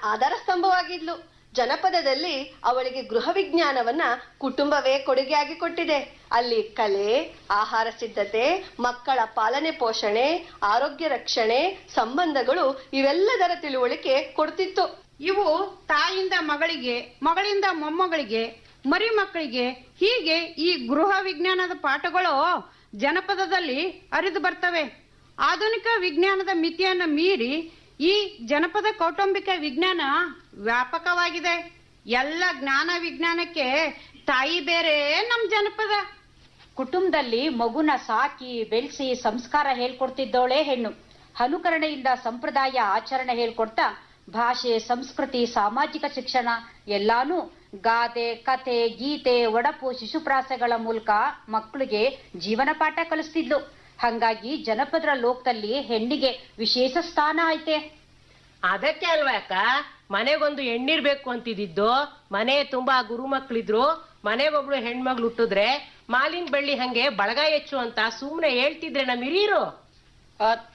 ಆಧಾರ ಸ್ತಂಭವಾಗಿದ್ಲು ಜನಪದದಲ್ಲಿ ಅವಳಿಗೆ ಗೃಹ ವಿಜ್ಞಾನವನ್ನ ಕುಟುಂಬವೇ ಕೊಡುಗೆಯಾಗಿ ಕೊಟ್ಟಿದೆ ಅಲ್ಲಿ ಕಲೆ ಆಹಾರ ಸಿದ್ಧತೆ ಮಕ್ಕಳ ಪಾಲನೆ ಪೋಷಣೆ ಆರೋಗ್ಯ ರಕ್ಷಣೆ ಸಂಬಂಧಗಳು ಇವೆಲ್ಲದರ ತಿಳುವಳಿಕೆ ಕೊಡ್ತಿತ್ತು ಇವು ತಾಯಿಯಿಂದ ಮಗಳಿಗೆ ಮಗಳಿಂದ ಮೊಮ್ಮಗಳಿಗೆ ಮರಿ ಮಕ್ಕಳಿಗೆ ಹೀಗೆ ಈ ಗೃಹ ವಿಜ್ಞಾನದ ಪಾಠಗಳು ಜನಪದದಲ್ಲಿ ಹರಿದು ಬರ್ತವೆ ಆಧುನಿಕ ವಿಜ್ಞಾನದ ಮಿತಿಯನ್ನು ಮೀರಿ ಈ ಜನಪದ ಕೌಟುಂಬಿಕ ವಿಜ್ಞಾನ ವ್ಯಾಪಕವಾಗಿದೆ ಎಲ್ಲ ಜ್ಞಾನ ವಿಜ್ಞಾನಕ್ಕೆ ತಾಯಿ ಬೇರೆ ನಮ್ ಜನಪದ ಕುಟುಂಬದಲ್ಲಿ ಮಗುನ ಸಾಕಿ ಬೆಳೆಸಿ ಸಂಸ್ಕಾರ ಹೇಳ್ಕೊಡ್ತಿದ್ದವಳೇ ಹೆಣ್ಣು ಅನುಕರಣೆಯಿಂದ ಸಂಪ್ರದಾಯ ಆಚರಣೆ ಹೇಳ್ಕೊಡ್ತಾ ಭಾಷೆ ಸಂಸ್ಕೃತಿ ಸಾಮಾಜಿಕ ಶಿಕ್ಷಣ ಎಲ್ಲಾನು ಗಾದೆ ಕತೆ ಗೀತೆ ಒಡಪು ಶಿಶುಪ್ರಾಸಗಳ ಮೂಲಕ ಮಕ್ಕಳಿಗೆ ಜೀವನ ಪಾಠ ಕಲಿಸ್ತಿದ್ಲು ಹಂಗಾಗಿ ಜನಪದರ ಲೋಕದಲ್ಲಿ ಹೆಣ್ಣಿಗೆ ವಿಶೇಷ ಸ್ಥಾನ ಐತೆ ಅದಕ್ಕೆ ಅಲ್ವಾ ಅಕ್ಕ ಮನೆಗೊಂದು ಹೆಣ್ಣಿರ್ಬೇಕು ಅಂತಿದ್ದು ಮನೆ ತುಂಬಾ ಗುರು ಮಕ್ಳಿದ್ರು ಮನೆಗೊಬ್ಳು ಹೆಣ್ಮಗ್ಳು ಹುಟ್ಟಿದ್ರೆ ಮಾಲಿನ ಬಳ್ಳಿ ಹಂಗೆ ಬಳಗ ಹೆಚ್ಚು ಅಂತ ಸುಮ್ನೆ ಹೇಳ್ತಿದ್ರೆ ನಮ್ ಹಿರಿಯರು ಅತ್